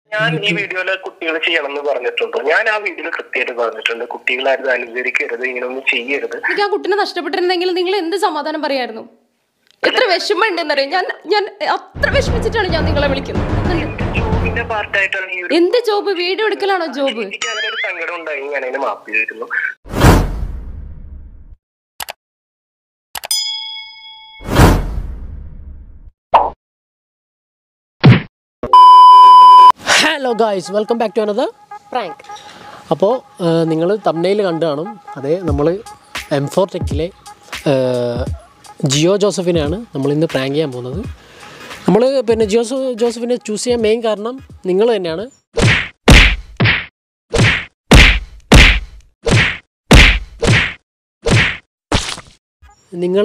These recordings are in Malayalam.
ഞാൻ ഈ വീഡിയോയില് കുട്ടികൾ ചെയ്യണം എന്ന് പറഞ്ഞിട്ടുണ്ട് ഞാൻ ആ വീഡിയോയിൽ കൃത്യമായിട്ട് പറഞ്ഞിട്ടുണ്ട് കുട്ടികളാരും അനുകരിക്കരുത് ഇങ്ങനെ ഒന്നും ചെയ്യരുത് എനിക്ക് ആ കുട്ടീനെ നഷ്ടപ്പെട്ടിരുന്നെങ്കിൽ നിങ്ങൾ എന്ത് സമാധാനം പറയായിരുന്നു എത്ര വിഷമം ഉണ്ടെന്നറിയാം ഞാൻ ഞാൻ അത്ര വിഷമിച്ചിട്ടാണ് ഞാൻ നിങ്ങളെ വിളിക്കുന്നത് ജോബിന്റെ പാർട്ടായിട്ടാണ് ഈ ഒരു എന്ത് ജോബ് വീഡിയോ എടുക്കലാണോ ജോബ് എനിക്ക് അങ്ങനെ ഒരു സങ്കടം ഉണ്ടായി ഞാൻ അതിന് മാപ്പ് ചെയ്തിരുന്നു hello guys welcome back to another prank അപ്പോൾ നിങ്ങൾ തമ്നയിൽ കണ്ടു കാണും അതെ നമ്മൾ എം ഫോർ ടെക്കിലെ ജിയോ ജോസഫിനെയാണ് നമ്മൾ ഇന്ന് പ്രാങ്ക് ചെയ്യാൻ പോകുന്നത് നമ്മൾ പിന്നെ ജിയോ സോ- ജോസഫിനെ ചൂസ് ചെയ്യാൻ മെയിൻ കാരണം നിങ്ങൾ തന്നെയാണ് നിങ്ങൾ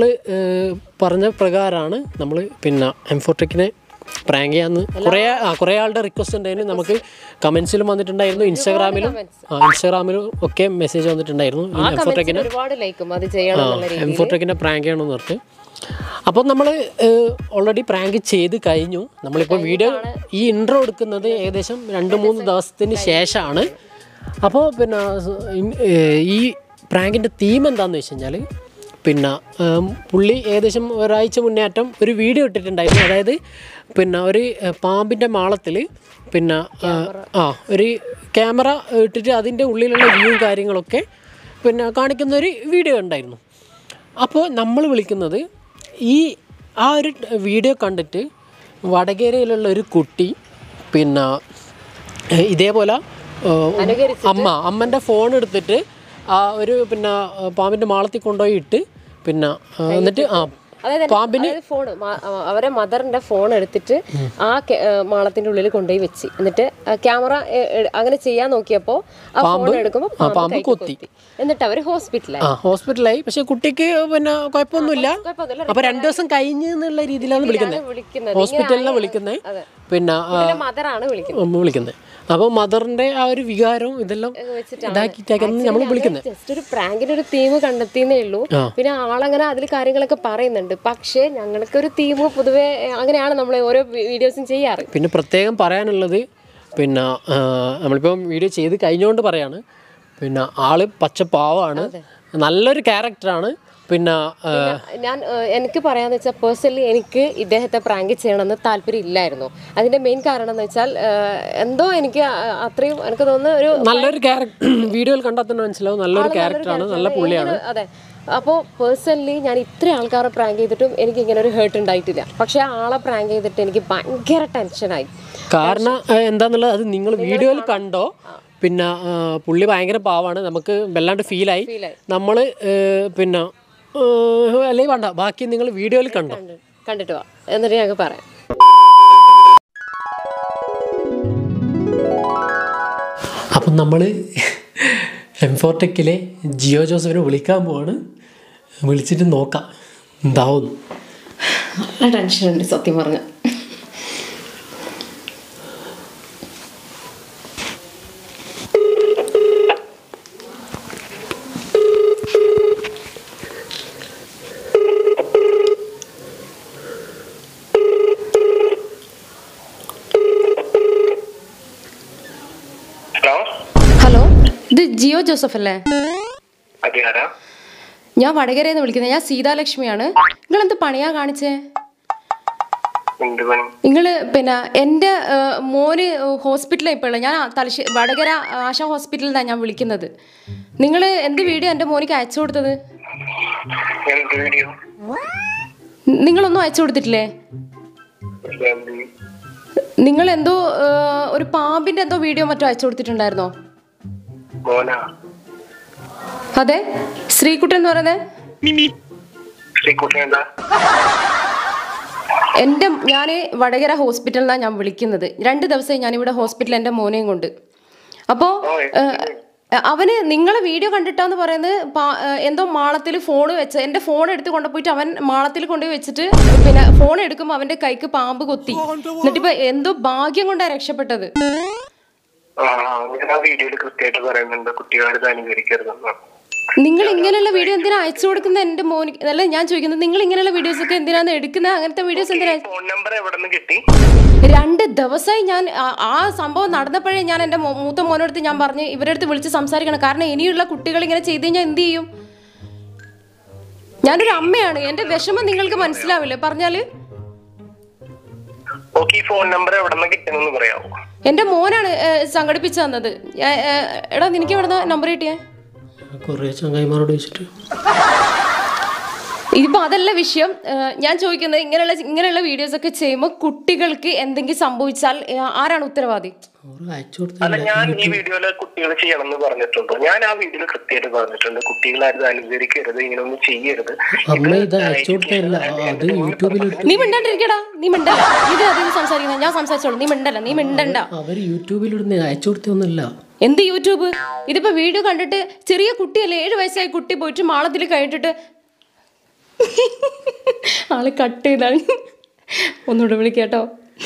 പറഞ്ഞ പ്രകാരമാണ് നമ്മൾ പിന്നെ എം ഫോർ ടെക്കിനെ പ്രാങ്ക് ചെയ്യാന്ന് കുറേ ആ കുറേ ആളുടെ റിക്വസ്റ്റ് ഉണ്ടായിരുന്നു നമുക്ക് കമൻസിലും വന്നിട്ടുണ്ടായിരുന്നു ഇൻസ്റ്റാഗ്രാമിലും ആ ഇൻസ്റ്റാഗ്രാമിലും ഒക്കെ മെസ്സേജ് വന്നിട്ടുണ്ടായിരുന്നു എം ഫോർ ടെക്കിനെ ഒരുപാട് ലൈക്കും അത് ചെയ്യണം എന്നുള്ള എം ഫോർ ടെക്കിനെ പ്രാങ്ക് ചെയ്യണമെന്ന് പറഞ്ഞിട്ട് അപ്പോൾ നമ്മൾ ഓൾറെഡി പ്രാങ്ക് ചെയ്ത് കഴിഞ്ഞു നമ്മളിപ്പോൾ വീഡിയോ ഈ ഇൻട്രോ എടുക്കുന്നത് ഏകദേശം രണ്ട് മൂന്ന് ദിവസത്തിന് ശേഷമാണ് അപ്പോൾ പിന്നെ സ് ഇൻ- ഏഹ് ഈ പ്രാങ്കിൻ്റെ തീം എന്താണെന്ന് വെച്ച് കഴിഞ്ഞാൽ പിന്നെ ഏം, പുള്ളി ഏകദേശം ഒരാഴ്ച മുന്നേറ്റം ഒരു വീഡിയോ ഇട്ടിട്ടുണ്ടായിരുന്നു അതായത് പിന്നെ ഒരു ഏഹ്, പാമ്പിൻ്റെ മാളത്തിൽ പിന്നെ ഏഹ്, ആ ഒരു ക്യാമറ ഇട്ടിട്ട് അതിൻ്റെ ഉള്ളിലുള്ള വ്യൂവും കാര്യങ്ങളൊക്കെ പിന്നെ കാണിക്കുന്ന ഒരു വീഡിയോ ഉണ്ടായിരുന്നു അപ്പോൾ നമ്മൾ വിളിക്കുന്നത് ഈ ആ ഒരു വീഡിയോ കണ്ടിട്ട് വടകരയിലുള്ള ഒരു കുട്ടി പിന്നെ ഏഹ്, ഇതേപോലെ ഏഹ്, അമ്മ അമ്മൻ്റെ ഫോൺ എടുത്തിട്ട് ആ ഒരു പിന്നെ ഏഹ്, പാമ്പിൻ്റെ മാളത്തിൽ കൊണ്ടുപോയി ഇട്ട് പിന്നെ ഏഹ്, എന്നിട്ട് ആ പാമ്പിന് ഫോൺ അവരെ മദറിന്റെ ഫോൺ എടുത്തിട്ട് ആ കെ- ഏ, മാളത്തിന്റെ ഉള്ളിൽ കൊണ്ടുപോയി വെച്ച് എന്നിട്ട് ക്യാമറ അങ്ങനെ ചെയ്യാൻ നോക്കിയപ്പോ ആ ഫോൺ എടുക്കുമ്പോ ആ, പാമ്പ് കൈക്ക് കൊത്തി. എന്നിട്ട് അവര് ഹോസ്പിറ്റലായി ആ ഹോസ്പിറ്റലായി പക്ഷെ കുട്ടിക്ക് പിന്നെ കുഴപ്പമൊന്നുമില്ല കുഴപ്പമൊന്നുമില്ല. അപ്പോൾ രണ്ട് ദിവസം കഴിഞ്ഞ് എന്നുള്ള രീതിയിലാണ് വിളിക്കുന്നത് വിളിക്കുന്നത് ഹോസ്പിറ്റലിലാണ് വിളിക്കുന്നത് അതെ. പിന്നെ ആ, മദറാണ് വിളിക്കുന്നത് നമ്മൾ വിളിക്കുന്നത് അപ്പോൾ മദറിൻ്റെ ആ ഒരു വികാരവും ഇതെല്ലാം ഇതാക്കിയിട്ടൊക്കെയാണ് നമ്മൾ വിളിക്കുന്നത് ജസ്റ്റ് ഒരു പ്രാങ്കിന്റെ ഒരു തീം കണ്ടെത്തിയെന്നേ ഉള്ളൂ പിന്നെ ആളങ്ങനെ അതിൽ കാര്യങ്ങളൊക്കെ പറയുന്നുണ്ട് പക്ഷേ ഞങ്ങൾക്ക് ഒരു തീം പൊതുവെ ഏ, അങ്ങനെയാണ് നമ്മൾ ഓരോ വീഡിയോസും ചെയ്യാറ് പിന്നെ പ്രത്യേകം പറയാനുള്ളത് പിന്നെ ആ, നമ്മളിപ്പം വീഡിയോ ചെയ്ത് കഴിഞ്ഞുകൊണ്ട് പറയാണ് പിന്നെ ആള് പച്ചപ്പാവാണ് നല്ലൊരു ക്യാരക്ടറാണ് പിന്നെ ആ, ഞാൻ ഏഹ്, എനിക്ക് പറയാന്ന് വെച്ചാൽ പേഴ്സണലി എനിക്ക് ഇദ്ദേഹത്തെ പ്രാങ്ക് ചെയ്യണമെന്ന് താല്പര്യം ഇല്ലായിരുന്നു അതിന്റെ മെയിൻ കാരണം എന്ന് വെച്ചാൽ ഏഹ്, എന്തോ എനിക്ക് ആ- അത്രയും എനിക്ക് തോന്നുന്നു ഒരു നല്ലൊരു ക്യാരക്ടർ വീഡിയോയിൽ കണ്ടാൽ തന്നെ മനസ്സിലാവും നല്ലൊരു ക്യാരക്ടറാണ് നല്ല പുള്ളിയാണ് ഇങ്ങനെ- അതെ അപ്പോൾ പേഴ്സണലി ഞാൻ ഇത്ര ആൾക്കാരെ പ്രാങ്ക് ചെയ്തിട്ടും എനിക്ക് ഇങ്ങനെ ഒരു ഹേർട്ട് ഉണ്ടായിട്ടില്ല പക്ഷെ ആ ആളെ പ്രാങ്ക് ചെയ്തിട്ട് എനിക്ക് ഭയങ്കര ടെൻഷനായി കാരണം ആ, എന്താന്നുള്ളത് അത് നിങ്ങൾ വീഡിയോയിൽ കണ്ടോ പിന്നെ ആ, പുള്ളി ഭയങ്കര പാവാണ് നമുക്ക് വല്ലാണ്ട് ഫീലായി നമ്മൾ പിന്നെ ആ, അല്ലെങ്കിൽ വേണ്ട ബാക്കി നിങ്ങൾ വീഡിയോയിൽ കണ്ടോ കണ്ട്- കണ്ടിട്ട് വാ എന്നിട്ട് ഞങ്ങൾക്ക് പറയാം അപ്പം നമ്മൾ എം ഫോർ ടെക്കിലെ ജിയോ ജോസഫിനെ വിളിക്കാൻ പോവാണ് വിളിച്ചിട്ട് നോക്കാം എന്താവും നല്ല ടെൻഷനുണ്ട് സത്യം പറഞ്ഞ ഹലോ ഹലോ ഇത് ജിയോ ജോസഫ് അല്ലേ അതെ ആരാ ഞാൻ വടകരയിൽ നിന്ന് വിളിക്കുന്നത് ഞാൻ സീതാലക്ഷ്മിയാണ് നിങ്ങൾ എന്ത് പണിയാ കാണിച്ചേ എന്ത് പണി നിങ്ങൾ പിന്നെ എൻ്റെ ഏഹ്, മോന് ഹോസ്പിറ്റലിൽ ഇപ്പോൾ ഉള്ളത് ഞാൻ തലശ്ശേരി വടകര ആശ ഹോസ്പിറ്റലിൽ നിന്നാണ് ഞാൻ വിളിക്കുന്നത് നിങ്ങൾ എന്ത് വീഡിയോ എൻ്റെ മോനിക്ക് അയച്ചു കൊടുത്തത് എന്ത് വീഡിയോ നി- നിങ്ങളൊന്നും അയച്ചു കൊടുത്തിട്ടില്ലേ നിങ്ങൾ എന്തോ ഏഹ്, ഒരു പാമ്പിൻ്റെ എന്തോ വീഡിയോ മറ്റോ അയച്ചു കൊടുത്തിട്ടുണ്ടായിരുന്നോ മോനാ അതെ ശ്രീകുട്ടൻ എന്ന് പറയുന്നത് ശ്രീകുട്ടൻ എന്താ എൻ്റെ ഞാൻ വടകര ഹോസ്പിറ്റലിൽ നിന്നാണ് ഞാൻ വിളിക്കുന്നത് രണ്ട് ദിവസമായി ഞാനിവിടെ ഹോസ്പിറ്റലിൽ എൻ്റെ മോനെയും കൊണ്ട് അപ്പോൾ അവന് നിങ്ങളെ വീഡിയോ കണ്ടിട്ടാന്ന് പറയുന്നത് പാ- ഏഹ് എന്തോ മാളത്തിൽ ഫോൺ വെച്ച് എൻ്റെ ഫോൺ എടുത്ത് കൊണ്ടുപോയിട്ട് അവൻ മാളത്തിൽ കൊണ്ടുപോയി വെച്ചിട്ട് പിന്നെ ഫോൺ എടുക്കുമ്പോൾ അവൻ്റെ കൈക്ക് പാമ്പ് കൊത്തി എന്നിട്ടിപ്പോൾ എന്തോ ഭാഗ്യം കൊണ്ടാണ് രക്ഷപ്പെട്ടത് ആ ഞാൻ ആ വീഡിയോയിൽ കൃത്യമായിട്ട് പറയുന്നുണ്ട് കുട്ടികളാരും അനുകരിക്കരുതെന്ന് നിങ്ങൾ ഇങ്ങനെയുള്ള വീഡിയോ എന്തിനാ അയച്ചു കൊടുക്കുന്നത് എന്റെ മോന് അല്ല ഞാൻ ചോദിക്കുന്നത് നിങ്ങൾ ഇങ്ങനെയുള്ള വീഡിയോസ് ഒക്കെ എന്തിനാണ് എടുക്കുന്നത് അങ്ങനത്തെ വീഡിയോസ് എന്തിനാ ഫോൺ നമ്പർ എവിടെ നിന്ന് കിട്ടി രണ്ട് ദിവസമായി ഞാൻ ആ- ആ സംഭവം നടന്നപ്പോഴേ ഞാൻ എൻ്റെ മോ- മൂത്ത മോനടുത്ത് ഞാൻ പറഞ്ഞു ഇവരുടെ അടുത്ത് വിളിച്ച് സംസാരിക്കണം കാരണം ഇനിയുള്ള കുട്ടികൾ ഇങ്ങനെ ചെയ്ത് കഴിഞ്ഞാൽ എന്ത് ചെയ്യും ഞാനൊരു അമ്മയാണ് എൻ്റെ വിഷമം നിങ്ങൾക്ക് മനസ്സിലാവില്ലേ പറഞ്ഞാല് ഓക്കെ ഈ ഫോൺ നമ്പർ എവിടെ നിന്ന് കിട്ടുന്നെന്ന് പറയാമോ എൻ്റെ മോനാണ് ഏ, സംഘടിപ്പിച്ചു തന്നത് ഞാൻ, ഏ, എടാ നിനക്ക് എവിടെ നമ്പർ കിട്ടിയേ കുറേ ചങ്ങായിമാരോട് വെച്ചിട്ട് ഇതിപ്പോ അതല്ല വിഷയം ഏ, ഞാൻ ചോദിക്കുന്നത് ഇങ്ങനെയുള്ള ഇങ്ങനെയുള്ള വീഡിയോസ് ഒക്കെ ചെയ്യുമ്പോൾ കുട്ടികൾക്ക് എന്തെങ്കിലും സംഭവിച്ചാൽ ഏ, ആരാണ് ഉത്തരവാദി അവർ അയച്ചു അല്ല കൊടുത്തല്ലേ ഞാൻ ഈ വീഡിയോയില് കുട്ടികൾ ചെയ്യണം എന്ന് പറഞ്ഞിട്ടുണ്ട് ഞാൻ ആ വീഡിയോയിൽ കൃത്യമായിട്ട് പറഞ്ഞിട്ടുണ്ട് കുട്ടികളാരും അനുകരിക്കരുത് ഇങ്ങനെയൊന്നും ചെയ്യരുത് അമ്മ ഇത് അയച്ചു കൊടുത്തല്ല അത് യൂട്യൂബിൽ നീ മിണ്ടാണ്ടിരിക്കടാ നീ മിണ്ടല്ല ഇത് അധികം സംസാരിക്കുന്നത് ഞാൻ സംസാരിച്ചോളൂ നീ മിണ്ടല്ല നീ മിണ്ടണ്ട അവർ യൂട്യൂബിലിടുന്ന അയച്ചു കൊടുത്തൊന്നുമില്ല എന്ത് യൂട്യൂബ് ഇതിപ്പോ വീഡിയോ കണ്ടിട്ട് ചെറിയ കുട്ടിയല്ലേ ഏഴ് വയസ്സായ കുട്ടി പോയിട്ട് മാളത്തിൽ കഴിഞ്ഞിട്ട് ആള് കട്ട് ചെയ്താണ് ഒന്നുകൂടെ വിളിക്കാട്ടോ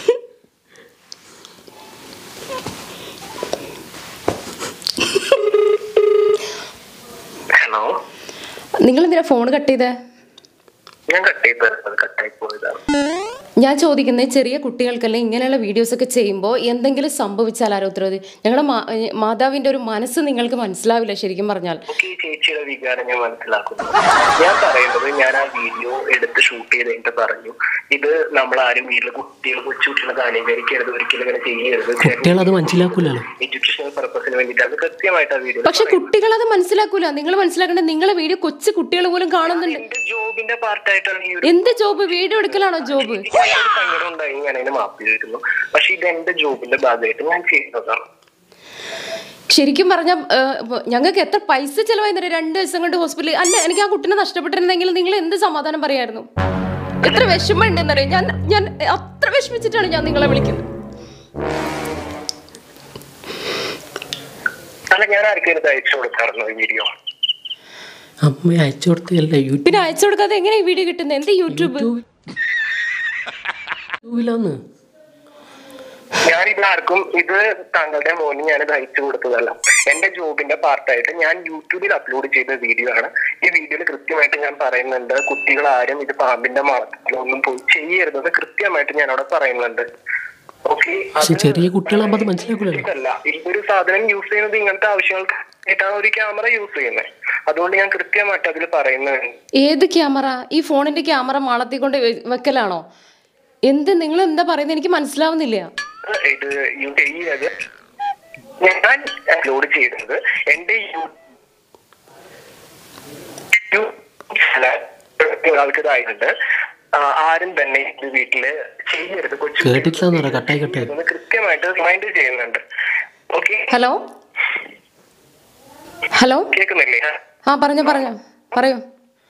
ഹലോ നിങ്ങൾ എന്തിനാ ഫോൺ കട്ട് ചെയ്തേ ഞാൻ കട്ട് ചെയ്ത് അത് കട്ടായി പോയതാണ് ഞാൻ ചോദിക്കുന്നത് ചെറിയ കുട്ടികൾക്കല്ലേ ഇങ്ങനെയുള്ള വീഡിയോസ് ഒക്കെ ചെയ്യുമ്പോൾ എന്തെങ്കിലും സംഭവിച്ചാൽ ആരോ ഉത്തരവാദി ഞങ്ങളുടെ മാ- ഏ, മാതാവിന്റെ ഒരു മനസ്സ് നിങ്ങൾക്ക് മനസ്സിലാവില്ല ശരിക്കും പറഞ്ഞാൽ ഓക്കെ ഈ ചേച്ചിയുടെ വികാരം ഞാൻ മനസ്സിലാക്കുന്നു ഞാൻ പറയുന്നത് ഞാൻ ആ വീഡിയോ എടുത്ത് ഷൂട്ട് ചെയ്ത് കഴിഞ്ഞിട്ട് പറഞ്ഞു ഇത് നമ്മൾ ആരും വീട്ടിലെ കുട്ടികൾ കൊച്ചു കുട്ടികളെ അനുകരിക്കരുത് ഒരിക്കലും ഇങ്ങനെ ചെയ്യരുത് കുട്ടികളത് മനസ്സിലാക്കൂലല്ലോ എഡ്യൂക്കേഷണൽ പർപ്പസിന് വേണ്ടിയിട്ടാണ് കൃത്യമായിട്ട് ആ വീഡിയോ പക്ഷെ കുട്ടികൾ അത് മനസ്സിലാക്കൂല നിങ്ങൾ മനസ്സിലാക്കേണ്ടത് നിങ്ങളെ വീഡിയോ കൊച്ചു കുട്ടികൾ പോലും കാണുന്നുണ്ട് എന്റെ ജോബിന്റെ പാർട്ടായിട്ടാണ് ഈ ഒരു എന്ത് ജോബ് വീഡിയോ എടുക്കലാണോ ജോബ് എനിക്ക് ഒരു സങ്കടം ഉണ്ടായി ഞാൻ അതിന് മാപ്പ് ചെയ്തിരുന്നു പക്ഷെ ഇത് എന്റെ ജോബിന്റെ ഭാഗമായിട്ട് ഞാൻ ചെയ്യുന്നതാണ് ശരിക്കും പറഞ്ഞ ഞങ്ങൾക്ക് എത്ര പൈസ ചെലവായി രണ്ട് ദിവസം കൊണ്ട് ഹോസ്പിറ്റലിൽ അല്ല എനിക്ക് ആ കുട്ടീനെ നഷ്ടപ്പെട്ടിരുന്നെങ്കിൽ നിങ്ങൾ എന്ത് സമാധാനം പറയായിരുന്നു എത്ര വിഷമം ഉണ്ടെന്നറിയാം ഞാൻ ഞാൻ അത്ര വിഷമിച്ചിട്ടാണ് ഞാൻ നിങ്ങളെ വിളിക്കുന്നത് അല്ല ഞാൻ ആർക്കും ഇത് അയച്ചു കൊടുക്കാറുണ്ടോ ഈ വീഡിയോ അമ്മ അയച്ചു കൊടുത്തല്ല യൂട്യൂബ് പിന്നെ അയച്ചു കൊടുക്കാതെ എങ്ങനെ ഈ വീഡിയോ കിട്ടുന്നത് എന്ത് യൂട്യൂബ് യൂട്യൂബിലാന്ന് ഞാൻ ഇത് ആർക്കും ഇത് താങ്കളുടെ മോന് ഞാൻ ഇത് അയച്ചു കൊടുത്തതല്ല എന്റെ ജോബിന്റെ പാർട്ടായിട്ട് ഞാൻ യൂട്യൂബിൽ അപ്ലോഡ് ചെയ്ത വീഡിയോ ആണ് ഈ വീഡിയോയിൽ കൃത്യമായിട്ട് ഞാൻ പറയുന്നുണ്ട് കുട്ടികൾ ആരും ഇത് പാമ്പിന്റെ മണത്തിലൊന്നും പോയി ചെയ്യരുതെന്ന് കൃത്യമായിട്ട് ഞാൻ അവിടെ പറയുന്നുണ്ട് ഓക്കെ പക്ഷെ ചെറിയ കുട്ടികളാകുമ്പോൾ അത് മനസ്സിലാക്കൂലല്ലോ ഇതല്ല ഇതൊരു സാധനം യൂസ് ചെയ്യുന്നത് ഇങ്ങനത്തെ ആവശ്യങ്ങൾക്ക് ആയിട്ടാണ് ഒരു ക്യാമറ യൂസ് ചെയ്യുന്നത് അതുകൊണ്ട് ഞാൻ കൃത്യമായിട്ട് അതിൽ പറയുന്നുണ്ട് ഏത് ക്യാമറ ഈ ഫോണിന്റെ ക്യാമറ മാളത്തിൽ കൊണ്ട് വെ- വെക്കലാണോ എന്ത് നിങ്ങൾ എന്താ പറയുന്നത് എനിക്ക് മനസ്സിലാവുന്നില്ല ഇത് യു ചെയ്യത് ഞാൻ അപ്ലോഡ് ചെയ്തത് എന്റെ ഒരാൾക്ക് ഇതായിട്ടുണ്ട് ആ, ആരും തന്നെ ഇത് വീട്ടില് ചെയ്യരുത് കൊച്ചു കേട്ടിട്ടില്ലാന്ന് പറയാം കട്ടായി കട്ടായി എന്ന് കൃത്യമായിട്ട് റിമൈൻഡ് ചെയ്യുന്നുണ്ട് ഓക്കെ ഹലോ ഹലോ കേൾക്കുന്നില്ലേ ആ പറഞ്ഞോ പറഞ്ഞോ പറയൂ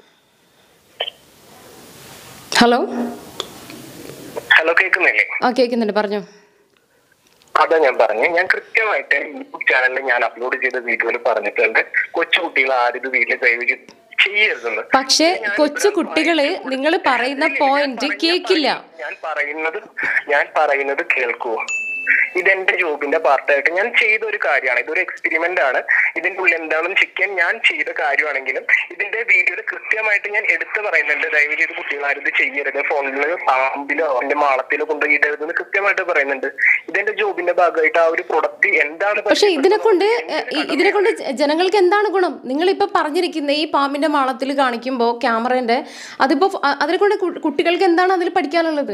ഹലോ ഹലോ കേൾക്കുന്നില്ലേ ആ കേൾക്കുന്നുണ്ട് പറഞ്ഞോ അതാ ഞാൻ പറഞ്ഞു ഞാൻ കൃത്യമായിട്ട് യൂട്യൂബ് ചാനലിൽ ഞാൻ അപ്ലോഡ് ചെയ്ത വീഡിയോയിൽ പറഞ്ഞിട്ടുണ്ട് കൊച്ചുകുട്ടികൾ ആരും ഇത് വീട്ടിൽ കൈവച്ച് ചെയ്യരുതെന്ന് പക്ഷേ കൊച്ചു കുട്ടികള് നിങ്ങൾ പറയുന്ന പോയിന്റ് കേക്കില്ല ഞാൻ പറയുന്നത് ഞാൻ പറയുന്നത് കേൾക്കൂ ഇതെന്റെ ജോബിന്റെ പാർട്ടായിട്ട് ഞാൻ ചെയ്ത ഒരു കാര്യമാണ് ഇതൊരു എക്സ്പെരിമെന്റ് ആണ് ഇതിന്റെ ഉള്ളിൽ എന്താണെന്ന് ചെക്ക് ചെയ്യാൻ ഞാൻ ചെയ്ത കാര്യമാണെങ്കിലും ഇതിന്റെ വീഡിയോയിൽ കൃത്യമായിട്ട് ഞാൻ എടുത്തു പറയുന്നുണ്ട് ദയവ് ചെയ്ത് കുട്ടികൾ ആരും ഇത് ചെയ്യരുത് ഫോണിൽ പാമ്പിലോ അതിന്റെ മാളത്തിലോ കൊണ്ടുപോയി ഇടരുതെന്ന് കൃത്യമായിട്ട് പറയുന്നുണ്ട് ഇതെന്റെ ജോബിന്റെ ഭാഗമായിട്ട് ആ ഒരു പ്രൊഡക്റ്റ് എന്താണ് പക്ഷെ ഇതിനെ കൊണ്ട് ഇതിനെ കൊണ്ട് ജനങ്ങൾക്ക് എന്താണ് ഗുണം നിങ്ങൾ ഇപ്പൊ പറഞ്ഞിരിക്കുന്ന ഈ പാമ്പിന്റെ മാളത്തിൽ കാണിക്കുമ്പോൾ ക്യാമറേന്റെ അതിപ്പോ ഫ- അ- അതിനെ കൊണ്ട് കു- കുട്ടികൾക്ക് എന്താണ് അതിൽ പഠിക്കാനുള്ളത്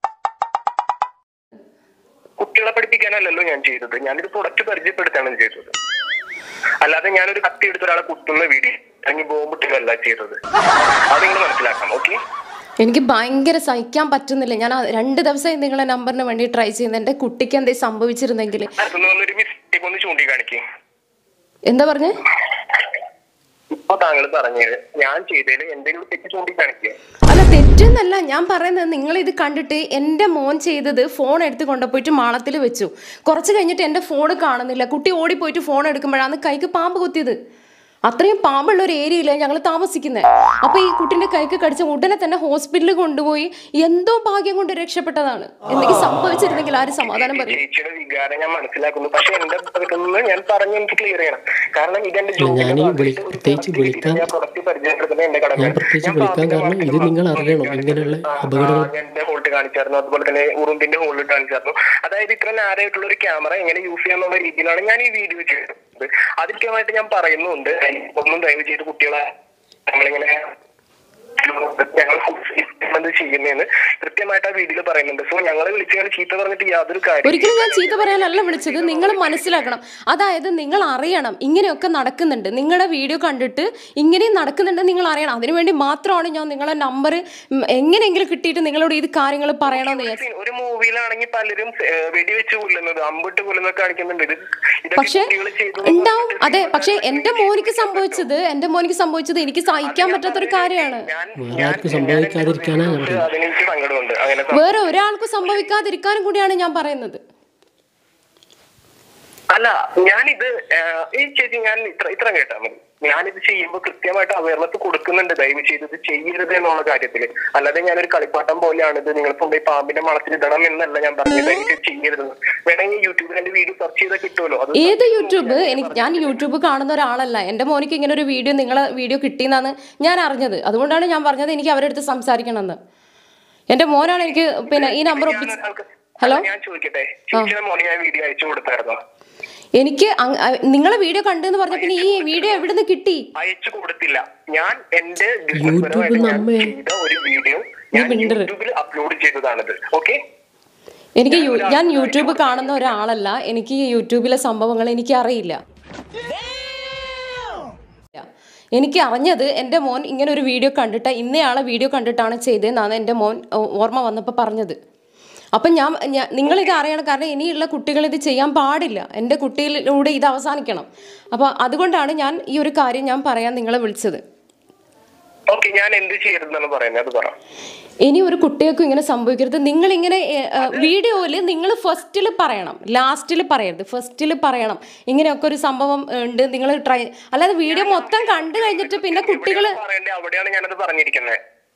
കുട്ടികളെ പഠിപ്പിക്കാനല്ലല്ലോ ഞാൻ ചെയ്തത് ഞാനൊരു പ്രൊഡക്റ്റ് പരിചയപ്പെടുത്താണ് ചെയ്തത് അല്ലാതെ ഞാനൊരു കത്തി എടുത്ത് ഒരാളെ കുത്തുന്ന വീഡിയോ അല്ലെങ്കിൽ ബോംബിട്ടുകയല്ല ചെയ്തത് അതിങ്ങനെ മനസ്സിലാക്കാം ഓക്കെ എനിക്ക് ഭയങ്കര സഹിക്കാൻ പറ്റുന്നില്ല ഞാൻ ആ രണ്ട് ദിവസമായി നിങ്ങളെ നമ്പറിന് വേണ്ടി ട്രൈ ചെയ്യുന്നത് എൻ്റെ കുട്ടിക്ക് എന്തെങ്കിലും സംഭവിച്ചിരുന്നെങ്കിൽ അതൊന്ന് വന്നൊരു മിസ്റ്റേക്ക് ഒന്ന് ചൂണ്ടിക്കാണിക്കേ എന്താ പറഞ്ഞേ ഇപ്പൊ താങ്കൾ പറഞ്ഞത് ഞാൻ ചെയ്തതിൽ എന്തെങ്കിലും തെറ്റ് ചൂണ്ടിക്കാണിക്കുക അല്ല തെറ്റെന്നല്ല ഞാൻ പറയുന്നത് നിങ്ങൾ ഇത് കണ്ടിട്ട് എൻ്റെ മോൻ ചെയ്തത് ഫോൺ എടുത്ത് കൊണ്ടുപോയിട്ട് മാളത്തിൽ വെച്ചു കുറച്ച് കഴിഞ്ഞിട്ട് എൻ്റെ ഫോൺ കാണുന്നില്ല കുട്ടി ഓടിപ്പോയിട്ട് ഫോൺ എടുക്കുമ്പോഴാണ് കൈക്ക് പാമ്പ് കുത്തിയത് അത്രയും പാമ്പുള്ള ഒരു ഏരിയയിലാണ് ഞങ്ങൾ താമസിക്കുന്നത് അപ്പൊ ഈ കുട്ടിന്റെ കൈക്ക് കടിച്ച ഉടനെ തന്നെ ഹോസ്പിറ്റലിൽ കൊണ്ടുപോയി എന്തോ ഭാഗ്യം കൊണ്ട് രക്ഷപ്പെട്ടതാണ് എന്തെങ്കിലും സംഭവിച്ചിരുന്നെങ്കിൽ ആരും സമാധാനം പറയും ചേച്ചിയുടെ വികാരം ഞാൻ മനസ്സിലാക്കുന്നു പക്ഷെ എന്റെ ഭാഗത്തു നിന്ന് ഞാൻ പറഞ്ഞ് എനിക്ക് ക്ലിയർ ചെയ്യണം കാരണം ഇതെന്റെ ജോലിയുടെ ഞാനീ വിളി- ഭാഗമായിട്ട് ഒരു പ്രത്യേകിച്ച് പ്രവൃത്തി വിളിക്കാൻ- ഞാൻ പ്രവൃത്തി പരിചയപ്പെടുത്തുന്നത് എന്റെ കടമയാണ്. ഞാൻ പ്രത്യേകിച്ച് ഞാൻ വിളിക്കാൻ പാമ്പിന്റെ കാരണം ഇത് വളർത്തൽ നിങ്ങൾ വളർത്തൽ അറിയണം കാണിച്ചിരുന്നു. ഇങ്ങനെയുള്ള ആ, അപകടങ്ങൾ ആ, ഞാൻ എന്റെ ഹോൾട്ട് കാണിച്ചായിരുന്നു അതുപോലെ തന്നെ ഉറുമ്പിന്റെ ഹോളിൽ കാണിച്ചായിരുന്നു അതായത് ഇത്ര നാരായിട്ടുള്ള ഒരു ക്യാമറ എങ്ങനെ യൂസ് ചെയ്യാന്നുള്ള രീതിയിലാണ് ഞാൻ ഈ വീഡിയോ ചെയ്തത് അതിൽ കൃത്യമായിട്ട് ഞാൻ പറയുന്നുണ്ട് ഒന്നും ദയവ് ചെയ്ത് കുട്ടികളെ നമ്മളിങ്ങനെ ഞങ്ങൾ എന്ത് ചെയ്യുന്നതെന്ന് കൃത്യമായിട്ട് ആ വീഡിയോയിൽ പറയുന്നുണ്ട് സോ ഞങ്ങളെ വിളിച്ച് ഞങ്ങൾ ചീത്ത പറഞ്ഞിട്ട് യാതൊരു കാര്യം ഒരിക്കലും ഞാൻ ചീത്ത പറയാനല്ല വിളിച്ചത് നിങ്ങൾ മനസ്സിലാക്കണം അതായത് നിങ്ങൾ അറിയണം ഇങ്ങനെയൊക്കെ നടക്കുന്നുണ്ട് നിങ്ങളുടെ വീഡിയോ കണ്ടിട്ട് ഇങ്ങനെയും നടക്കുന്നുണ്ട് നിങ്ങൾ അറിയണം അതിനുവേണ്ടി മാത്രമാണ് ഞാൻ നിങ്ങളെ നമ്പർ എങ്ങനെയെങ്കിലും കിട്ടിയിട്ട് നിങ്ങളോട് ഇത് കാര്യങ്ങൾ പറയണമെന്ന് വിചാരിച്ചു ഒരു മൂവിയിലാണെങ്കിൽ പലരും ഏഹ്, വെടിവെച്ച് കൊല്ലുന്നത് അമ്പിട്ട് കൊല്ലുന്നത് കാണിക്കുന്നുണ്ട് ഇത് ഇതൊക്കെ പക്ഷെ കുട്ടികൾ ചെയ്തു ഉണ്ടാവും അതെ പക്ഷെ എന്റെ മോനിക്ക് സംഭവിച്ചത് എന്റെ മോനിക്ക് സംഭവിച്ചത് എനിക്ക് സഹിക്കാൻ പറ്റാത്തൊരു കാര്യമാണ് ഞാൻ വേറെ ആർക്കും സംഭവിക്കാതിരിക്കാനാ ഞാൻ പറയുന്നത് അതിനെനിക്ക് സങ്കടമുണ്ട് അങ്ങനെ വേറെ ഒരാൾക്കും സംഭവിക്കാതിരിക്കാനും കൂടിയാണ് ഞാൻ പറയുന്നത് അല്ല ഞാനിത് ഏഹ്, ഈ ചേച്ചി ഞാൻ ഇത്ര ഇത്ര കേട്ടാ മതി ഞാനിത് ചെയ്യുമ്പോൾ കൃത്യമായിട്ട് അവയർനെസ് കൊടുക്കുന്നുണ്ട് ദയവ് ചെയ്ത് ഇത് ചെയ്യരുത് എന്നുള്ള കാര്യത്തിൽ അല്ലാതെ ഞാനൊരു കളിപ്പാട്ടം പോലെയാണ് ഇത് നിങ്ങൾ കൊണ്ടുപോയി പാമ്പിന്റെ മണത്തിൽ ഇടണം എന്നല്ല ഞാൻ പറഞ്ഞത് എനിക്ക് ചെയ്യരുത് വേണമെങ്കിൽ യൂട്യൂബിൽ എന്റെ വീഡിയോ സെർച്ച് ചെയ്താൽ കിട്ടുമല്ലോ അത് ഏത് യൂട്യൂബ് എനിക്ക് ഞാൻ യൂട്യൂബ് കാണുന്ന ഒരാളല്ല എൻ്റെ മോനിക്ക് ഇങ്ങനെ ഒരു വീഡിയോ നിങ്ങളെ വീഡിയോ കിട്ടിയെന്നാണ് ഞാൻ അറിഞ്ഞത് അതുകൊണ്ടാണ് ഞാൻ പറഞ്ഞത് എനിക്ക് അവരുടെ അടുത്ത് സംസാരിക്കണമെന്ന് എൻ്റെ മോനാണ് എനിക്ക് പിന്നെ ഈ നമ്പർ ഒപ്പിച്ച് ഒരാൾക്ക്- ഹലോ ഞാൻ ചോദിക്കട്ടെ ചേച്ചിയുടെ മോനെ ഞാൻ വീഡിയോ അയച്ചു കൊടുത്തായിരുന്നോ എനിക്ക് അങ്- അ- നിങ്ങളെ വീഡിയോ കണ്ടെന്ന് പറഞ്ഞ പിന്നെ ഈ വീഡിയോ എവിടെ നിന്ന് കിട്ടി അയച്ചു കൊടുത്തില്ല ഞാൻ എന്റെ യൂട്യൂബ് ബിസിനസ്പരമായിട്ട് ഞാൻ നമ്മെ- ചെയ്ത ഒരു വീഡിയോ ഞാൻ മിണ്ടരുത്. യൂട്യൂബിൽ അപ്ലോഡ് ചെയ്തതാണിത് ഓക്കെ എനിക്ക് യു- ഞാൻ യൂട്യൂബ് കാണുന്ന ഒരാളല്ല എനിക്ക് ഈ യൂട്യൂബിലെ സംഭവങ്ങൾ എനിക്ക് അറിയില്ല എനിക്ക് അറിഞ്ഞത് എൻ്റെ മോൻ ഇങ്ങനെ ഒരു വീഡിയോ കണ്ടിട്ട് ഇന്നയാളെ വീഡിയോ കണ്ടിട്ടാണ് ചെയ്തതെന്നാണ് എൻ്റെ മോൻ ഓ- ഓർമ്മ വന്നപ്പോൾ പറഞ്ഞത് അപ്പം ഞാൻ ഞാൻ- നിങ്ങളിത് അറിയണം കാരണം ഇനിയുള്ള കുട്ടികൾ ഇത് ചെയ്യാൻ പാടില്ല എൻ്റെ കുട്ടിയിലൂടെ ഇത് അവസാനിക്കണം അപ്പോൾ അതുകൊണ്ടാണ് ഞാൻ ഈ ഒരു കാര്യം ഞാൻ പറയാൻ നിങ്ങളെ വിളിച്ചത് ഓക്കെ ഞാൻ എന്ത് ചെയ്യരുതെന്നാണ് പറയുന്നത് അത് പറ ഇനി ഒരു കുട്ടികൾക്കും ഇങ്ങനെ സംഭവിക്കരുത് നിങ്ങളിങ്ങനെ വീഡിയോയിൽ നിങ്ങൾ ഫസ്റ്റിൽ പറയണം ലാസ്റ്റിൽ പറയരുത് ഫസ്റ്റിൽ പറയണം ഇങ്ങനെയൊക്കെ ഒരു സംഭവം ഉണ്ട് നിങ്ങൾ ട്രൈ അല്ലാതെ വീഡിയോ മൊത്തം കണ്ടു കഴിഞ്ഞിട്ട് പിന്നെ കുട്ടികൾ എവിടെയാണ് പറയണ്ടേ അവിടെയാണ് ഞാനത് പറഞ്ഞിരിക്കുന്നത്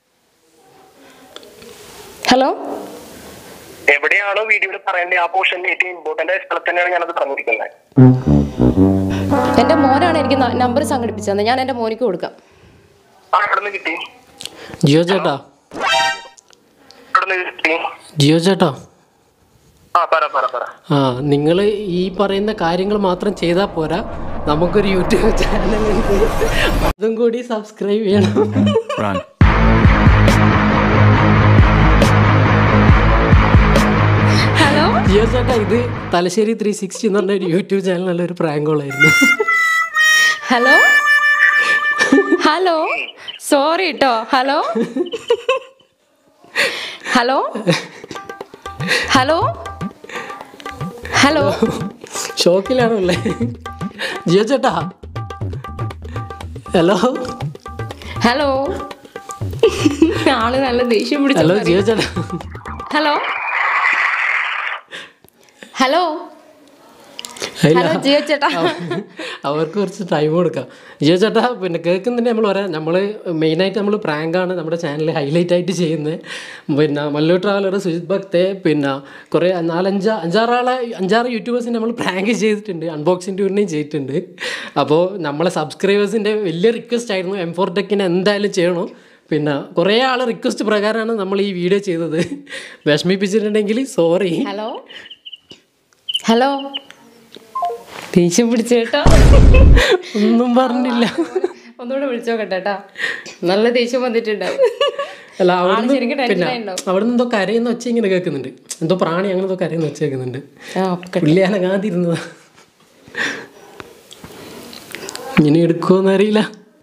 ഹലോ എവിടെയാണോ വീഡിയോയിൽ പറയേണ്ടത് ആ പോർഷന്റെ ഏറ്റവും ഇമ്പോർട്ടന്റ് ആയ സ്ഥലത്ത് തന്നെയാണ് ഞാനത് പറഞ്ഞിരിക്കുന്നത് എൻ്റെ മോനാണ് എനിക്ക് നമ്പർ സംഘടിപ്പിച്ചത് ഞാൻ എൻ്റെ മോനിക്ക് കൊടുക്കാം ആ എവിടെ നിന്ന് കിട്ടി ജിയോ ചേട്ടാ എവിടെ നിന്ന് കിട്ടി ജിയോ ചേട്ടാ ആ പറ പറ പറ ആ നിങ്ങൾ ഈ പറയുന്ന കാര്യങ്ങൾ മാത്രം ചെയ്താൽ പോരാ നമുക്കൊരു യൂട്യൂബ് ചാനലുണ്ട് അതും കൂടി സബ്സ്ക്രൈബ് ചെയ്യണം Run. ഹലോ ജിയോ ചേട്ടാ ഇത് തലശ്ശേരി ത്രീ സിക്സ്റ്റി എന്ന് പറഞ്ഞ ഒരു യൂട്യൂബ് ചാനൽ നല്ലൊരു പ്രാങ്കോളായിരുന്നു ഹലോ ഹലോ സോറി കേട്ടോ ഹലോ ഹലോ ഹലോ ഹലോ ഷോക്കിലാണല്ലേ ജിയോ ചേട്ടാ ഹലോ ഹലോ ആള് നല്ല ദേഷ്യം ഹലോ പിടിച്ചു ജിയോ ചേട്ടാ ഹലോ ഹലോ ഇല്ല. ഹലോ ജിയോ ചേട്ടാ അവർക്ക് കുറച്ച് ടൈം കൊടുക്കാം ജിയോ ചേട്ടാ പിന്നെ കേൾക്കുന്നുണ്ട് നമ്മൾ പറയാം നമ്മൾ മെയിനായിട്ട് നമ്മൾ പ്രാങ്കാണ് നമ്മുടെ ചാനൽ ഹൈലൈറ്റ് ആയിട്ട് ചെയ്യുന്നത് പിന്നെ മല്ലു ട്രാവലർ സുജിത് ഭക്തെ പിന്നെ കുറേ നാലഞ്ച് അഞ്ചാറാളെ അഞ്ചാറ് യൂട്യൂബേഴ്സിനെ നമ്മൾ പ്രാങ്ക് ചെയ്തിട്ടുണ്ട് അൺബോക്സിംഗ് ടൂറിനെയും ചെയ്തിട്ടുണ്ട് അപ്പോൾ നമ്മളെ സബ്സ്ക്രൈബേഴ്സിൻ്റെ വലിയ റിക്വസ്റ്റ് ആയിരുന്നു എം ഫോർ ടെക്കിനെ എന്തായാലും ചെയ്യണം പിന്നെ കുറേ ആൾ റിക്വസ്റ്റ് പ്രകാരമാണ് നമ്മൾ ഈ വീഡിയോ ചെയ്തത് വിഷമിപ്പിച്ചിട്ടുണ്ടെങ്കിൽ സോറി ഹലോ ഹലോ ദേഷ്യം പിടിച്ചു കേട്ടോ ഒന്നും പറഞ്ഞില്ല ഒന്നുകൂടെ വിളിച്ചോക്കട്ടെ കേട്ടാ നല്ല ദേഷ്യം വന്നിട്ടുണ്ടാവും അല്ല ആള് അവിടുന്ന് ശരിക്കും പിന്നെ ടെൻഷൻ ഉണ്ടാവും അവിടുന്ന് എന്തോ കരയുന്ന ഒച്ച ഇങ്ങനെ കേൾക്കുന്നുണ്ട് എന്തോ പ്രാണി അങ്ങനെ എന്തോ കരയുന്ന ഒച്ച കേൾക്കുന്നുണ്ട് ആ ഒക്കെ പുള്ളി അനങ്ങാതിരുന്നതാ ഇങ്ങനെ എടുക്കുമോന്ന് അറിയില്ല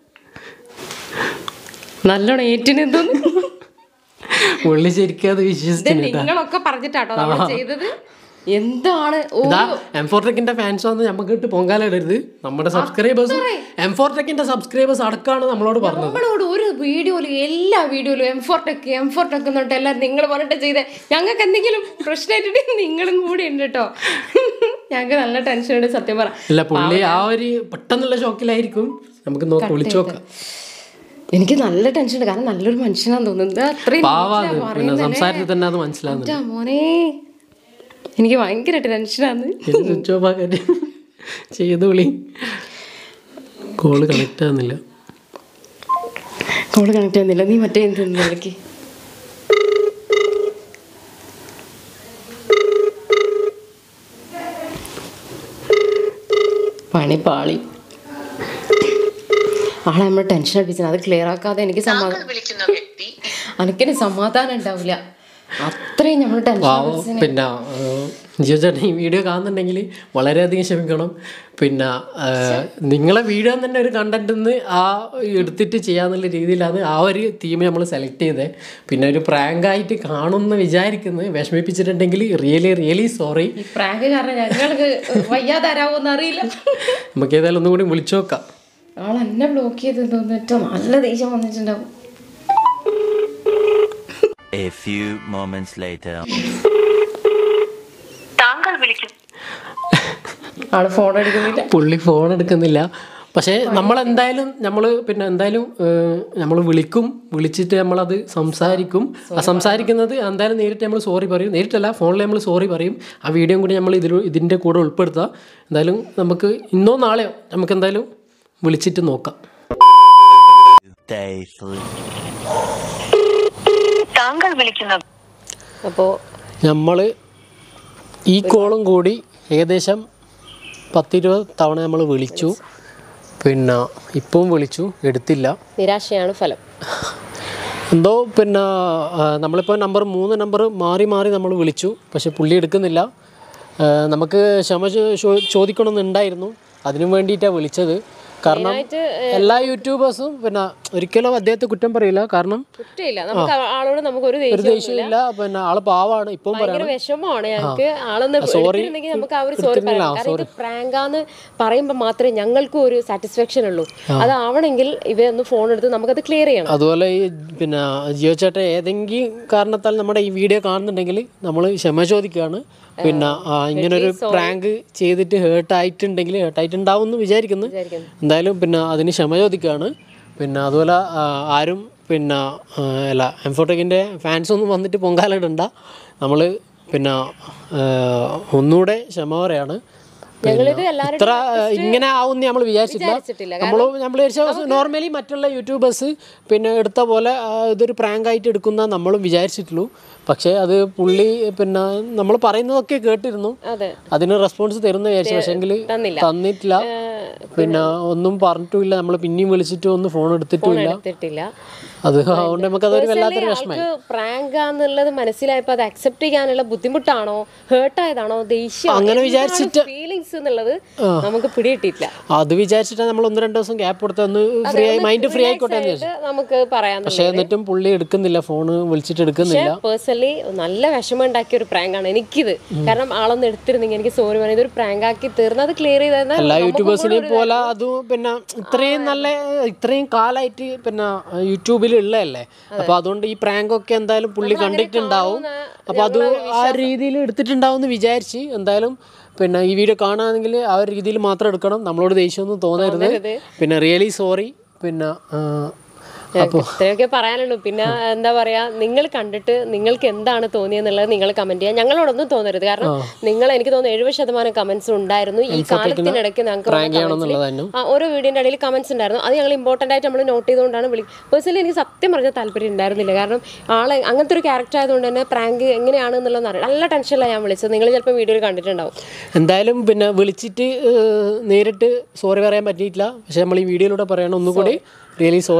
നല്ലോണം ഏറ്റിന് തോന്നുന്നു പുള്ളി ശരിക്കും അത് ഇത് വിശ്വസിച്ചില്ല കേട്ടാ നിങ്ങളൊക്കെ പറഞ്ഞിട്ടാട്ടോ നമ്മൾ ചെയ്തത് എന്താണ് ഓ ഇതാ എംഫോർടെക്കിന്റെ ഫാൻസ് വന്ന് നമുക്ക് ഇട്ട് പൊങ്കാലിടരുത് നമ്മുടെ സബ്സ്ക്രൈബേഴ്സും എംഫോർടെക്കിന്റെ സബ്സ്ക്രൈബേഴ്സ് അടക്കമാണ് നമ്മളോട് പറഞ്ഞത് നമ്മളോട് ഒരു വീഡിയോയിലും എല്ലാ വീഡിയോയിലും M four tech M four tech എന്നിട്ട് എല്ലാം നിങ്ങൾ പറഞ്ഞിട്ട് ചെയ്തേ ഞങ്ങൾക്ക് എന്തെങ്കിലും പ്രശ്നമായിട്ട് നിങ്ങളും കൂടി ഉണ്ട് കേട്ടോ ഞങ്ങൾക്ക് നല്ല ടെൻഷൻ ഉണ്ട് സത്യം പറ ഇല്ല പുള്ളി ആ ഒരു പെട്ടെന്നുള്ള ഷോക്കിലായിരിക്കും നമുക്ക് നോക്കാം വിളിച്ചു നോക്കാം എനിക്ക് നല്ല ടെൻഷൻ ഉണ്ട് കാരണം നല്ലൊരു മനുഷ്യനാന്ന് തോന്നുന്നത് ഇത് അത്രയും പാവാത് നീറ്റാ പിന്നെ പറയുന്നതല്ലേ. സംസാരത്തിൽ തന്നെ അത് മനസ്സിലാവുന്നുണ്ട് ഇതാ മോനെ എനിക്ക് ഭയങ്കര ടെൻഷനാണ് സ്വിച്ച് ഓഫ് ആക്കാൻ ചെയ്ത് വിളി കോള് കണക്റ്റ് ആവുന്നില്ല കോള് കണക്ട് ചെയ്യുന്നില്ല നീ മറ്റേ എന്ത് വിളിക്ക് പണി പാളി ആളെ നമ്മൾ ടെൻഷൻ അടിപ്പിച്ചത് അത് ക്ലിയർ ആക്കാതെ എനിക്ക് സമാധാനം വിളിക്കുന്ന വ്യക്തി എനിക്കിന് സമാധാനം ഉണ്ടാവില്ല അത്രയും നമ്മൾ ടെൻഷൻ പാവം പിന്നെ ജിയോ ചേട്ടൻ ഈ വീഡിയോ കാണുന്നുണ്ടെങ്കിൽ വളരെയധികം ക്ഷമിക്കണം പിന്നെ ആ, നിങ്ങളെ വീഡിയോ തന്നെ ഒരു കണ്ടന്റ് നിന്ന് ആ എടുത്തിട്ട് ചെയ്യാന്നുള്ള രീതിയിലാണ് ആ ഒരു തീം നമ്മൾ സെലക്ട് ചെയ്തത് പിന്നെ ഒരു prank ആയിട്ട് കാണുമെന്ന് വിചാരിക്കുന്നത് വിഷമിപ്പിച്ചിട്ടുണ്ടെങ്കിൽ റിയലി റിയലി സോറി ഈ പ്രാങ്ക് കാരണം ഞങ്ങൾക്ക് വയ്യാതാരാവോന്ന് അറിയില്ല നമുക്ക് ഏതായാലും ഒന്നും കൂടി വിളിച്ചു നോക്കാം ആൾ എന്നെ ബ്ലോക്ക് ചെയ്ത് തോന്നിട്ട് നല്ല ദേഷ്യം വന്നിട്ടുണ്ടാവും A few moments later. താങ്കൾ വിളിക്കുന്ന ആള് ഫോൺ എടുക്കുന്നില്ല പുള്ളി ഫോൺ എടുക്കുന്നില്ല പക്ഷേ നമ്മൾ എന്തായാലും നമ്മൾ പിന്നെ എന്തായാലും നമ്മൾ വിളിക്കും വിളിച്ചിട്ട് നമ്മളത് സംസാരിക്കും ആ സംസാരിക്കുന്നത് എന്തായാലും നേരിട്ട് നമ്മൾ സോറി പറയും നേരിട്ടല്ല ഫോണിൽ നമ്മൾ സോറി പറയും ആ വീഡിയോ കൂടി നമ്മൾ ഇതിൽ ഇതിൻ്റെ കൂടെ ഉൾപ്പെടുത്താം എന്തായാലും നമുക്ക് ഇന്നോ നാളെയോ നമുക്ക് എന്തായാലും വിളിച്ചിട്ട് നോക്കാം Day three. താങ്കൾ വിളിക്കുന്ന അപ്പോൾ നമ്മൾ ഈ കോളും കൂടി ഏകദേശം പത്തിരുപത് തവണ നമ്മൾ വിളിച്ചു പിന്നെ ഇപ്പം വിളിച്ചു എടുത്തില്ല നിരാശയാണ് ഫലം എന്തോ പിന്നെ ആ, നമ്മളിപ്പോൾ നമ്പർ മൂന്ന് നമ്പർ മാറി മാറി നമ്മൾ വിളിച്ചു പക്ഷെ പുള്ളി എടുക്കുന്നില്ല ആ, നമുക്ക് ക്ഷമ ചോ- ചോ- ചോദിക്കണമെന്നുണ്ടായിരുന്നു അതിനു വേണ്ടിയിട്ടാണ് വിളിച്ചത് കാരണം എല്ലാ യൂട്യൂബേഴ്സും പിന്നെ ഒരിക്കലും അദ്ദേഹത്തെ കുറ്റം പറയില്ല കാരണം കുറ്റമില്ല നമുക്ക് ആ- ആളോട് നമുക്ക് ഒരു ഒരു ദേഷ്യമില്ല പിന്നെ ആള് പാവാണ് ഇപ്പം ഭയങ്കര പറയണം വിഷമമാണ് ഞങ്ങൾക്ക് ആളൊന്ന് എടുത്തിരുന്നെങ്കിൽ നമുക്ക് ആ ഒരു സോറി എടുത്തിരുന്നില്ല, പറയാം കാരണം ഇത് പ്രാങ്കാന്ന് പറയുമ്പോൾ മാത്രമേ ഞങ്ങൾക്കും ഒരു സാറ്റിസ്ഫാക്ഷൻ ഉള്ളൂ അതാവണമെങ്കിൽ ഇവയൊന്ന് ഫോൺ എടുത്ത് നമുക്കത് ക്ലിയർ ചെയ്യണം അതുപോലെ ഈ പിന്നെ ജിയോ ചേട്ടൻ ഏതെങ്കിലും കാരണത്താൽ നമ്മുടെ ഈ വീഡിയോ കാണുന്നുണ്ടെങ്കിൽ നമ്മൾ ക്ഷമ ചോദിക്കുകയാണ് പിന്നെ ആ, ഇങ്ങനൊരു പ്രാങ്ക് ചെയ്തിട്ട് ഹേർട്ട് ആയിട്ടുണ്ടെങ്കിൽ ഹേർട്ട് ആയിട്ടുണ്ടാവും എന്ന് വിചാരിക്കുന്നു എന്തായാലും പിന്നെ അതിന് ക്ഷമ ചോദിക്കുകയാണ് പിന്നെ അതുപോലെ ആ, ആരും പിന്നെ ആ, അല്ല എംഫോട്ടെക്കിൻ്റെ ഫാൻസ് ഒന്നും വന്നിട്ട് പൊങ്കാലിടണ്ട നമ്മൾ പിന്നെ ആ, ഒന്നുകൂടെ ക്ഷമ പറയാണ് ഞങ്ങളിത് എല്ലാവരും ഇത്ര ഇങ്ങനെ ആവും നമ്മൾ വിചാരിച്ചിട്ടില്ല വിചാരിച്ചിട്ടില്ല. നമ്മൾ നമ്മൾ വിചാരിച്ച നോർമലി മറ്റുള്ള യൂട്യൂബേഴ്സ് പിന്നെ എടുത്ത പോലെ ആ, ഇതൊരു പ്രാങ്ക് ആയിട്ട് എടുക്കുന്ന നമ്മളും വിചാരിച്ചിട്ടുള്ളൂ പക്ഷേ അത് പുള്ളി പിന്നെ നമ്മൾ പറയുന്നതൊക്കെ കേട്ടിരുന്നു അതെ അതിന് റെസ്പോൺസ് തരുന്ന വിചാരിച്ചു പക്ഷെങ്കിൽ തന്നില്ല. തന്നിട്ടില്ല പിന്നെ ഒന്നും പറഞ്ഞിട്ടുമില്ല നമ്മൾ പിന്നെയും വിളിച്ചിട്ട് ഒന്നും ഫോൺ എടുത്തിട്ടുമില്ല എടുത്തിട്ടില്ല അത് അതുകൊണ്ട് നമുക്ക് അതൊരു വല്ലാത്തൊരു വിഷമം ആൾക്ക് പ്രാങ്കാന്നുള്ളത് മനസ്സിലായപ്പോൾ അത് അക്സെപ്റ്റ് ചെയ്യാനുള്ള ബുദ്ധിമുട്ടാണോ ഹേർട്ടായതാണോ ദേഷ്യം അങ്ങനെ വിചാരിച്ചിട്ട് ഫീലിങ്സ് എന്നുള്ളത് നമുക്ക് പിടികിട്ടിയില്ല അത് വിചാരിച്ചിട്ടാണ് നമ്മൾ ഒന്ന് രണ്ട് ദിവസം ഗ്യാപ്പ് കൊടുത്ത് ഒന്ന് ഫ്രീ ആയി മൈൻഡ് ഫ്രീ ആയിക്കോട്ടെ എന്ന് വിചാരിച്ചു ഇത് നമുക്ക് പറയാൻ പക്ഷേ എന്നിട്ടും പുള്ളി എടുക്കുന്നില്ല ഫോണ് വിളിച്ചിട്ട് എടുക്കുന്നില്ല പേഴ്സണലി നല്ല വിഷമം ഉണ്ടാക്കിയ ഒരു പ്രാങ്കാണ് എനിക്കിത് കാരണം ആളൊന്ന് എടുത്തിരുന്നെങ്കിൽ എനിക്ക് സോറി പറയാം ഇതൊരു പ്രാങ്ക് ആക്കി തീർന്ന് അത് ക്ലിയർ ചെയ്താൽ എല്ലാ യൂട്യൂബേഴ്സിനെയും പോലെ അതും പിന്നെ ഇത്രയും നല്ല ഇത്രയും കാലമായിട്ട് പിന്നെ യൂട്യൂബിൽ ഉള്ളതല്ലേ അപ്പൊ അതുകൊണ്ട് ഈ പ്രാങ്ക് ഒക്കെ എന്തായാലും പുള്ളി കണ്ടിട്ടുണ്ടാവും അപ്പൊ അത് ആ രീതിയിൽ എടുത്തിട്ടുണ്ടാവും എന്ന് വിചാരിച്ച് എന്തായാലും പിന്നെ ഈ വീഡിയോ കാണുകയാണെങ്കിൽ ആ ഒരു രീതിയിൽ മാത്രം എടുക്കണം നമ്മളോട് ദേഷ്യമൊന്നും തോന്നരുത് പിന്നെ റിയലി സോറി പിന്നെ ആ, അപ്പോൾ ഇത്രയൊക്കെ പറയാനുള്ളൂ പിന്നെ എന്താ പറയാ നിങ്ങൾ കണ്ടിട്ട് നിങ്ങൾക്ക് എന്താണ് തോന്നിയെന്നുള്ളത് നിങ്ങൾ കമന്റ് ചെയ്യാം ഞങ്ങളോടൊന്നും തോന്നരുത് കാരണം നിങ്ങൾ എനിക്ക് തോന്നുന്നു എഴുപത് ശതമാനം കമന്റ്സ് ഉണ്ടായിരുന്നു ഈ കാലത്തിനിടയ്ക്ക് ഞങ്ങൾക്ക് വന്ന പ്രാങ്ക് ചെയ്യണമെന്നുള്ളത് തന്നെ ആ, ഓരോ വീഡിയോന്റെ ഇടയിൽ കമന്റ്സ് ഉണ്ടായിരുന്നു അത് ഞങ്ങൾ ഇമ്പോർട്ടന്റ് ആയിട്ട് നമ്മൾ നോട്ട് ചെയ്തുകൊണ്ടാണ് വിളി പേഴ്സണലി എനിക്ക് സത്യം പറഞ്ഞ താല്പര്യം ഉണ്ടായിരുന്നില്ല കാരണം ആളെ അങ്ങനത്തെ ഒരു ക്യാരക്ടർ ആയതുകൊണ്ട് തന്നെ പ്രാങ്ക് എങ്ങനെയാണ് എന്നുള്ളത് അറിയാം നല്ല ടെൻഷനിലാണ് ഞാൻ വിളിച്ചത് നിങ്ങൾ ചിലപ്പോൾ വീഡിയോയിൽ കണ്ടിട്ടുണ്ടാവും എന്തായാലും പിന്നെ വിളിച്ചിട്ട് ഏഹ്, നേരിട്ട് സോറി പറയാൻ പറ്റിയിട്ടില്ല പക്ഷെ നമ്മൾ ഈ വീഡിയോയിലൂടെ പറയണം ഒന്നുകൂടി റിയലി സോറി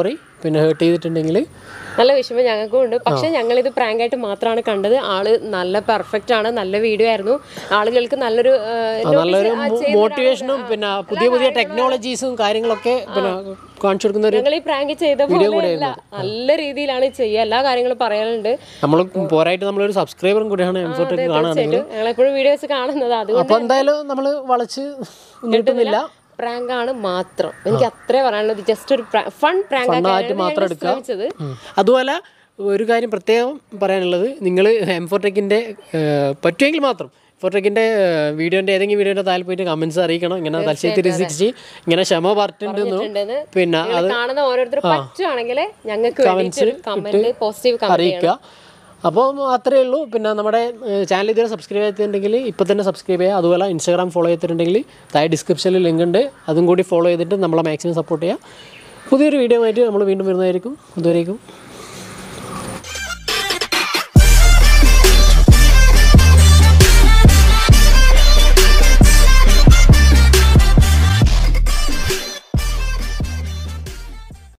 പിന്നെ ഹേർട്ട് ചെയ്തിട്ടുണ്ടെങ്കിൽ നല്ല വിഷമം ഞങ്ങൾക്കും ഉണ്ട് പക്ഷെ ഞങ്ങൾ ഇത് പ്രാങ്ക് ആയിട്ട് മാത്രമാണ് കണ്ടത് ആള് നല്ല പെർഫെക്റ്റ് ആണ് നല്ല വീഡിയോ ആയിരുന്നു ആളുകൾക്ക് നല്ലൊരു ആ, notice നല്ലൊരു ആ ചെയ്യുന്ന മോട്ടിവേഷനും പിന്നെ പുതിയ പുതിയ ടെക്നോളജീസും കാര്യങ്ങളൊക്കെ പിന്നെ കാണിച്ചു കൊടുക്കുന്ന ഒരു ഞങ്ങൾ ഈ പ്രാങ്ക് ചെയ്ത പോലെയല്ല നല്ല രീതിയിലാണ് ചെയ്യുക എല്ലാ കാര്യങ്ങളും പറയാനുണ്ട് നമ്മൾ പോരായിട്ട് നമ്മളൊരു സബ്സ്ക്രൈബറും കൂടിയാണ് എംഫോട്ടൊക്കെ കാണുകയാണെങ്കിൽ തീർച്ചയായിട്ടും ഞങ്ങളെപ്പോഴും വീഡിയോസ് കാണുന്നത് അതുകൊണ്ട് അപ്പോൾ എന്തായാലും നമ്മൾ വളച്ച് നീട്ടുന്നില്ല പ്രാങ്ക് ആണ് മാത്രം എനിക്ക് അത്രേ പറയാനുള്ളത് ജസ്റ്റ് ഒരു ഫൺ പ്രാങ്ക് ഫണ്ണായിട്ട് മാത്രം എടുക്കുക ശ്രമിച്ചത് ഉം. അതുപോലെ ഒരു കാര്യം പ്രത്യേകം പറയാനുള്ളത് നിങ്ങൾ എംഫോട്ടെക്കിൻ്റെ പറ്റുമെങ്കിൽ മാത്രം ഫോട്ടെക്കിൻ്റെ വീഡിയോൻ്റെ ഏതെങ്കിലും വീഡിയോൻ്റെ താല്പര്യം പോയിട്ട് കമൻസ് അറിയിക്കണം ഇങ്ങനെ തലശ്ശേരി ത്രീ സിക്സ്റ്റി ഇങ്ങനെ ക്ഷമ പറഞ്ഞിട്ടുണ്ടെന്നും ഉണ്ടെന്ന് പിന്നെ നിങ്ങൾ അത് കാണുന്ന ഓരോരുത്തർ പറ്റുവാണെങ്കിൽ ഞങ്ങൾക്ക് വേണ്ടിയിട്ട് കമന്റ് പോസിറ്റീവ് കമന്റ് അറിയിക്കുക അപ്പോൾ അത്രയേ ഉള്ളൂ പിന്നെ നമ്മുടെ ചാനൽ ഇതുവരെ സബ്സ്ക്രൈബ് ചെയ്തിട്ടുണ്ടെങ്കിൽ ഇപ്പോൾ തന്നെ സബ്സ്ക്രൈബ് ചെയ്യുക അതുപോലെ ഇൻസ്റ്റാഗ്രാം ഫോളോ ചെയ്തിട്ടുണ്ടെങ്കിൽ താഴെ ഡിസ്ക്രിപ്ഷനിൽ ലിങ്ക് ഉണ്ട് അതും കൂടി ഫോളോ ചെയ്തിട്ട് നമ്മളെ മാക്സിമം സപ്പോർട്ട് ചെയ്യുക പുതിയൊരു വീഡിയോ ആയിട്ട് നമ്മൾ വീണ്ടും വരുന്നതായിരിക്കും അതുവരേക്കും